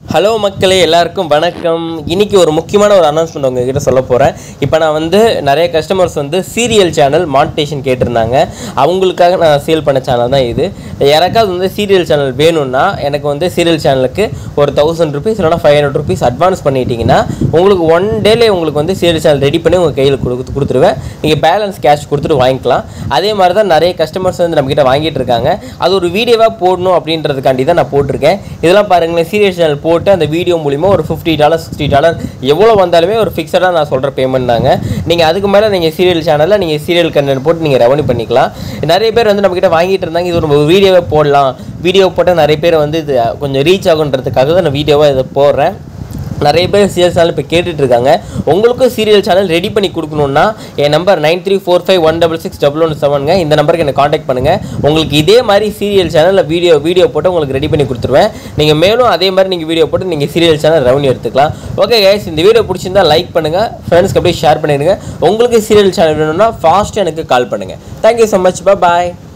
hello மக்களே எல்லாருக்கும் வணக்கம் இன்னைக்கு ஒரு முக்கியமான ஒரு அனௌன்ஸ்மெண்ட் உங்ககிட்ட சொல்ல போகிறேன் இப்போ நான் வந்து நிறைய கஸ்டமர்ஸ் வந்து சீரியல் சேனல் மானிட்டேஷன் கேட்டிருந்தாங்க அவங்களுக்காக நான் சேல் பண்ண சேனல் தான் இது யாராக்காவது வந்து சீரியல் சேனல் வேணும்னா எனக்கு வந்து சீரியல் சேனலுக்கு ஒரு தௌசண்ட் ருபீஸ் இல்லைனா ஃபைவ் ஹண்ட்ரட் ருபீஸ் அட்வான்ஸ் பண்ணிட்டீங்கன்னா உங்களுக்கு ஒன் டேலே உங்களுக்கு வந்து சீரியல் சேனல் ரெடி பண்ணி உங்கள் கையில் கொடுத்து கொடுத்துருவேன் நீங்கள் பேலன்ஸ் கேஷ் கொடுத்துட்டு வாங்கிக்கலாம் அதே மாதிரி தான் நிறைய கஸ்டமர்ஸ் வந்து நம்மக்கிட்ட வாங்கிட்டு இருக்காங்க அது ஒரு வீடியோவாக போடணும் அப்படின்றதுக்காண்டி தான் நான் போட்டிருக்கேன் இதெல்லாம் பாருங்களேன் சீரியல் சேனல் போட்டு அந்த வீடியோ மூலிமா ஒரு ஃபிஃப்டி டாலர் சிக்ஸ்டி டாலர் எவ்வளோ வந்தாலுமே ஒரு ஃபிக்ஸடாக நான் சொல்கிற பேமெண்ட் தாங்க நீங்கள் அதுக்கு மேலே நீங்கள் சீரியல் சேனலில் நீங்கள் சீரியல் கண்டென்ட் போட்டு நீங்கள் ரெவன்யூ பண்ணிக்கலாம் நிறைய பேர் வந்து நம்மக்கிட்ட வாங்கிட்டு இருந்தாங்க இது ஒரு வீடியோவே போடலாம் வீடியோ போட்டால் நிறைய பேர் வந்து இது கொஞ்சம் ரீச் ஆகுன்றதுக்காக தான் நான் வீடியோவாக இதை போடுறேன் நிறைய பேர் சீரியல் சேனல் இப்போ கேட்டுட்டு இருக்காங்க உங்களுக்கும் சீரியல் சேனல் ரெடி பண்ணி கொடுக்கணுன்னா என் number nine three four five one double six double one செவனுங்க இந்த நம்பருக்கு என்னை காண்டாக்ட் பண்ணுங்கள் உங்களுக்கு இதே மாதிரி சீரியல் சேனலில் வீடியோ வீடியோ போட்டு உங்களுக்கு ரெடி பண்ணி கொடுத்துருவேன் நீங்கள் மேலும் அதே மாதிரி நீங்கள் வீடியோ போட்டு நீங்கள் சீரியல் சேனல் ரெவன்யூ எடுத்துக்கலாம் ஓகே கைஸ் இந்த வீடியோ பிடிச்சிருந்தா லைக் பண்ணுங்கள் ஃப்ரெண்ட்ஸ்க்கு அப்படியே ஷேர் பண்ணிடுங்க உங்களுக்கு சீரியல் சேனல் வேணும்னா ஃபாஸ்ட்டு எனக்கு கால் பண்ணுங்கள் தேங்க்யூ ஸோ மச் பாய்